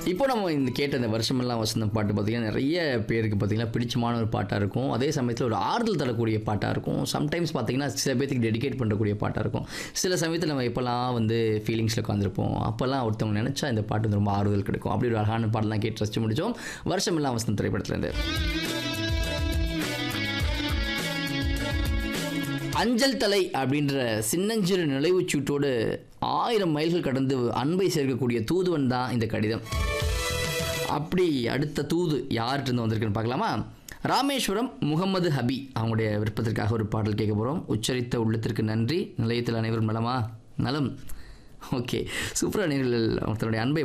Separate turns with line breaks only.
இப்போ நம்ம இந்த கேட்ட இந்த வருஷமெல்லாம் வசந்தம் பாட்டு பார்த்தீங்கன்னா நிறைய பேருக்கு பார்த்தீங்கன்னா பிடிச்சமான ஒரு பாட்டாக இருக்கும் அதே சமயத்தில் ஒரு ஆறுதல் தரக்கூடிய பாட்டாக இருக்கும் சம்டைம்ஸ் பார்த்தீங்கன்னா சில பேர்த்துக்கு டெடிகேட் பண்ணக்கூடிய பாட்டாக இருக்கும் சில சமயத்தில் நம்ம எப்போல்லாம் வந்து ஃபீலிங்ஸில் உட்காந்துருப்போம் அப்போல்லாம் ஒருத்தவங்க நினச்சா இந்த பாட்டு வந்து ரொம்ப ஆறுதல் கிடைக்கும் அப்படி ஒரு அழகான பாடலாம் கேட்டு ரசிச்சு முடிச்சோம் வருஷமெல்லாம் வசந்தம் திரைப்படத்துலேருந்து அஞ்சல் தலை அப்படின்ற சின்னஞ்சிறு நினைவுச் சீட்டோடு ஆயிரம் மைல்கள் கடந்து அன்பை சேர்க்கக்கூடிய தூதுவன் தான் இந்த கடிதம் அப்படி அடுத்த தூது யார்கிட்ட இருந்து வந்திருக்குன்னு பார்க்கலாமா ராமேஸ்வரம் முகமது ஹபி அவங்களுடைய விருப்பத்திற்காக ஒரு பாடல் கேட்க போகிறோம் உச்சரித்த உள்ளத்திற்கு நன்றி நிலையத்தில் அனைவரும் நலமா நலம் ஓகே சூப்பராக நேர்கள் தன்னுடைய அன்பை